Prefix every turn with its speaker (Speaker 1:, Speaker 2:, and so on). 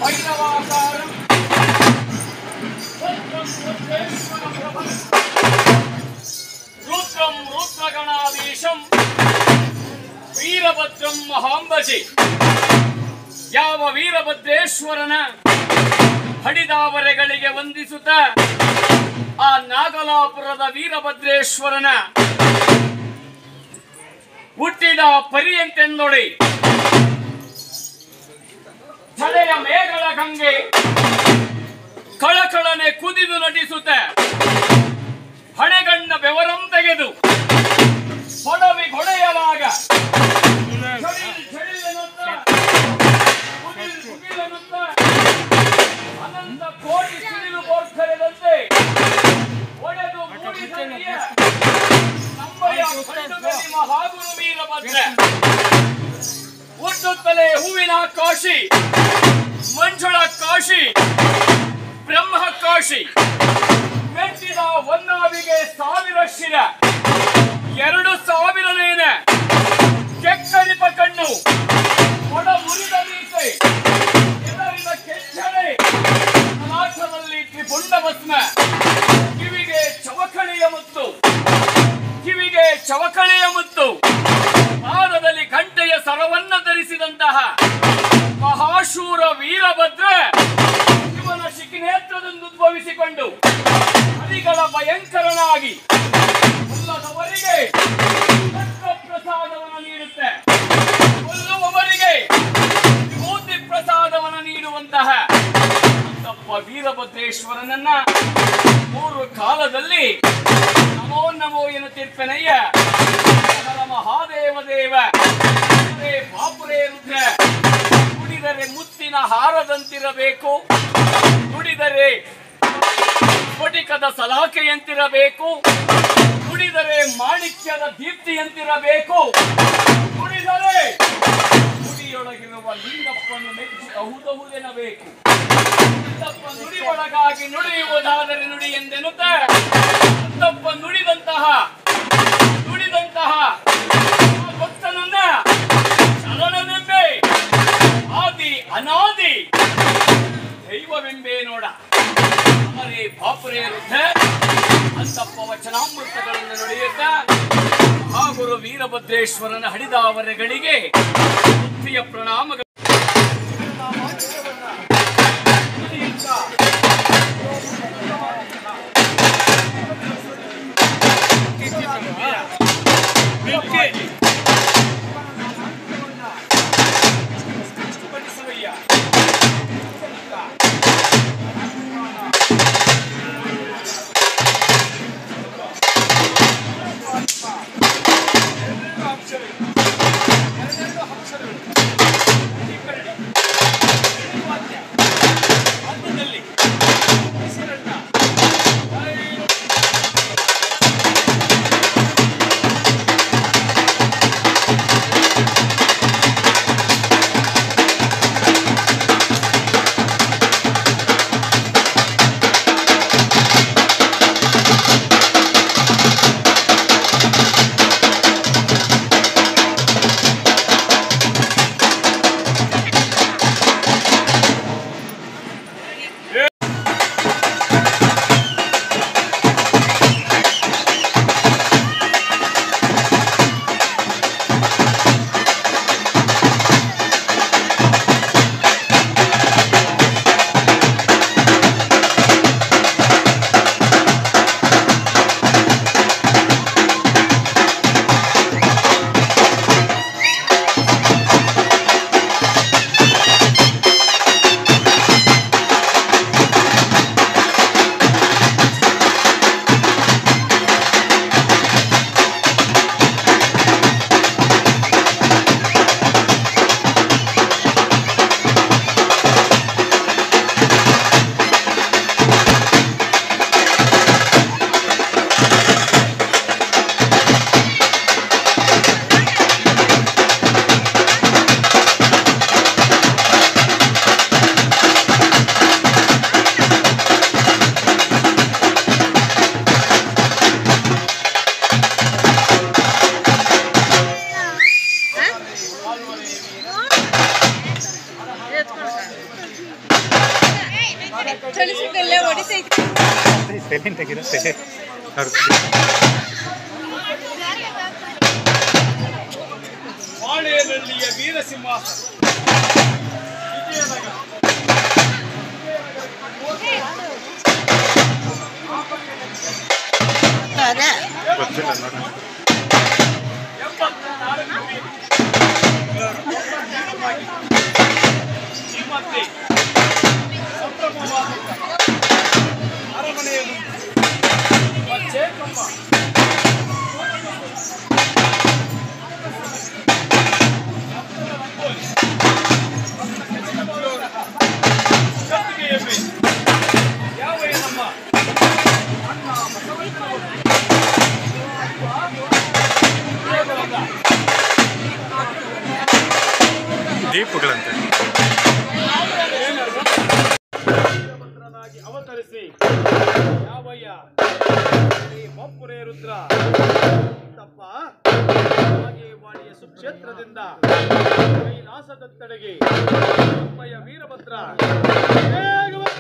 Speaker 1: ಭೈರವಾಕಾರಂ ರುದ್ರಂ ರುದ್ರೇಶ್ವರ ಪ್ರಭಂ ರುದ್ರಂ ರುದ್ರಗಣಾಧೀಶಂ ವೀರಭದ್ರಂ ಮಹಾಂಬಜಿ ಯಾವ ವೀರಭದ್ರೇಶ್ವರನ ಹಡಿದಾವರೆಗಳಿಗೆ ವಂದಿಸುತ್ತ ಆ ನಾಗಲಾಪುರದ ವೀರಭದ್ರೇಶ್ವರನ ಹುಟ್ಟಿದ ಪರಿಯಂತೆಂದೊಡಿ ತಲೆಯ ಮೇಘಳ ಗಂಗೆ ಕಳಕಳನೆ ಕುದಿದು ನಟಿಸುತ್ತ ಹಣೆಗಣ್ಣ ಬೆವರಂ ತೆಗೆದು ಹೊಡವಿ ಹೊಡೆಯವಾಗ ಝಳಿಲ್ ಝಳಿಲೆನ್ನುತ್ತ, ಕುದಿಲ್ ಕುದಿಲೆನ್ನುತ್ತ, ಅನಂತ ಕೋಟಿ ಸಿಡಿಲು ಗೋರ್ಖರೆದಂತೆ ಒಡೆದು ಮೂಡಿಸಲಿಯ ನಮ್ಮಯ ಕಂಡುಗಲಿ ಮಹಾಗುರು ವೀರಭದ್ರ ಹುಟ್ಟುತ್ತಲೇ ಹೂವಿನ ಕಾಶಿ ಮಂಜುಳ ಕಾಶಿ ಬ್ರಹ್ಮ ಕಾಶಿ ಮೆಟ್ಟಿದ ಹೊನ್ನಾವಿಗೆ ಸಾವಿರ ಶಿರ ಎರಡು ಸಾವಿರ ನೇನ ಕೆಕ್ಕರಿಪ ಕಣ್ಣು ಒಡ ಮುರಿದ ಮೀಸೆ ಎದರಿದ ಕೆಚ್ಚಣೆ ನಾಟದಲ್ಲಿ ತ್ರಿಪುಂಡ ಭಸ್ಮ ಕಿವಿಗೆ ಚವಕಳಿಯ ಮುತ್ತು ಕಿವಿಗೆ ಚವಕಳೆಯ ಮುತ್ತು ಪಾದದಲ್ಲಿ ಗಂಟೆಯ ಸರವನ್ನ ಧರಿಸಿದಂತಹ ಮಹಾಶೂರ ವೀರಭದ್ರ ಇವನ ಶಿಖಿನೇತ್ರದಿಂದ ಉದ್ಭವಿಸಿಕೊಂಡು ಹರಿಗಳ ಭಯಂಕರನಾಗಿ ಉಲ್ಲದವರಿಗೆ ತಕ್ಕ ಪ್ರಸಾದವನ್ನು ನೀಡುತ್ತೆ ಕೊಲ್ಲುವವರಿಗೆ ವಿಭೂತಿ ಪ್ರಸಾದವನ್ನು ನೀಡುವಂತಹ ಅಂತಪ್ಪ ವೀರಭದ್ರೇಶ್ವರನನ್ನ ಮೂರು ಕಾಲದಲ್ಲಿ ನಮೋ ನಮೋ ಎನ್ನುತ್ತಿರ್ಪೆನಯ್ಯ ಹರ ಮಹಾದೇವ ದೇವ ಹರೇ ಬಾಪುರೇ ರುದ್ರ ನುಡಿದರೆ ಮುತ್ತಿನ ಹಾರದಂತಿರಬೇಕು ನುಡಿದರೆ ಸ್ಫಟಿಕದ ಸಲಾಕೆಯಂತಿರಬೇಕು ನುಡಿದರೆ ಮಾಣಿಕ್ಯದ ದೀಪ್ತಿಯಂತಿರಬೇಕು ನುಡಿದರೆ ನುಡಿಯೊಳಗಿರುವ ಲಿಂಗಪ್ಪನ್ನು ಮೆಚ್ಚಿ ಅಹುದಹುದೆನಬೇಕು ತಪ್ಪ ನುಡಿ ಒಳಗಾಗಿ ನುಡಿಯುವುದಾದರೆ ನುಡಿ ಎಂದೆನ್ನುತ್ತ ತಪ್ಪ ನುಡಿದಂತಹ ನುಡಿದಂತಹ ಆ ಭಕ್ತನನ್ನ ಚಲನವೆಂಬೆ ಆದಿ ಅನಾದಿ ದೈವವೆಂಬೇ ನೋಡ ಅವರೇ ಬಾಪುರೇ ವೃದ್ಧ ಅಂತಪ್ಪ ವಚನಾಮೃತಗಳನ್ನು ನುಡಿಯುತ್ತ ಆ ಗುರು ವೀರಭದ್ರೇಶ್ವರನ ಹಡಿದಾವರೆಗಳಿಗೆ ಬುದ್ಧಿಯ ಪ್ರಣಾಮಗಳು ಪಡಿಸುವಯ್ಯ. ಮಧ್ಯದಲ್ಲಿ ಹೆಸರನ್ನ
Speaker 2: ಚಲಿಸಿದಲ್ಲೇ ಹೊಡಿತೈತಿ
Speaker 3: ಸೈಲೆಂಟ್ ಆಗಿರುತ್ತೆ ಅವ್ರು
Speaker 1: ಬಾಳೆನಹಳ್ಳಿಯ ವೀರಸಿಂಹಾಸನ ವಿಜಯನಗರ
Speaker 3: ಗೊತ್ತಿಲ್ಲ ನೋಡಿ
Speaker 1: ಎಂಬತ್ತ ನಾಲ್ಕು ಮೀನು. ಈ ಮಧ್ಯೆ ಸಂಭ್ರಮವಾದಂಥ ಅರಮನೆಯ ಮುಂದೆ ಬಚ್ಚೇಕಮ್ಮ ಗದ್ದುಗೆಯ ಮೇಲೆ ಯಾವ ನಮ್ಮ ಅಣ್ಣ ಬಸವಣ್ಣನವರು ದೇವರದ
Speaker 3: ದೀಪಗಳಂತೆ
Speaker 1: ಮಂತ್ರನಾಗಿ ಅವತರಿಸಿ ಯಾವಯ್ಯ ಶ್ರೀ ಬೊಪ್ಪುರೆ ರುದ್ರ ತಪ್ಪ ಬಾಗೇವಾಡಿಯ ಸುಕ್ಷೇತ್ರದಿಂದ ಕೈಲಾಸದತ್ತಡೆಗೆ ಅಮ್ಮಯ್ಯ ವೀರಭದ್ರ ವೇಗವಾಗಿ